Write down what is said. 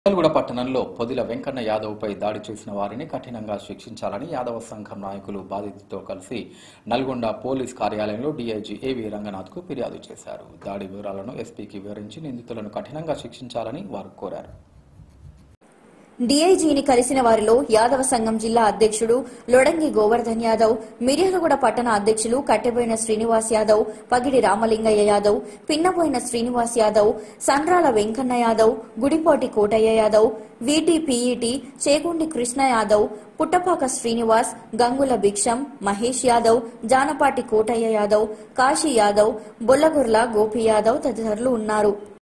మిర్యాలగూడ పట్టణంలో పొదిల వెంకన్న యాదవ్పై దాడి చేసిన వారిని కఠినంగా శిక్షించాలని యాదవ సంఘం నాయకులు బాధితులతో కలిసి నల్గొండ పోలీస్ కార్యాలయంలో డీఐజీ ఏవి రంగనాథ్కు ఫిర్యాదు చేశారు దాడి వివరాలను ఎస్పీకి వివరించి నిందితులను కఠినంగా శిక్షించాలని వారు కోరారు డీఐజీని కలిసిన వారిలో యాదవ సంఘం జిల్లా అధ్యక్షుడు లొడంగి గోవర్ధన్ యాదవ్ మిర్యాలగూడ పట్టణ అధ్యక్షులు కట్టెబోయిన శ్రీనివాస్ యాదవ్ పగిడి రామలింగయ్య యాదవ్ పిన్నబోయిన శ్రీనివాస్ యాదవ్ సండ్రాల వెంకన్న యాదవ్ గుడిపోటి కోటయ్య యాదవ్ వీటీపీఈటీ చేగుండి కృష్ణ యాదవ్ పుట్టపాక శ్రీనివాస్ గంగుల భిక్షం మహేష్ యాదవ్ జానపాటి కోటయ్య యాదవ్ కాశీ యాదవ్ బొల్లగుర్ల గోపి యాదవ్ తదితరులు ఉన్నారు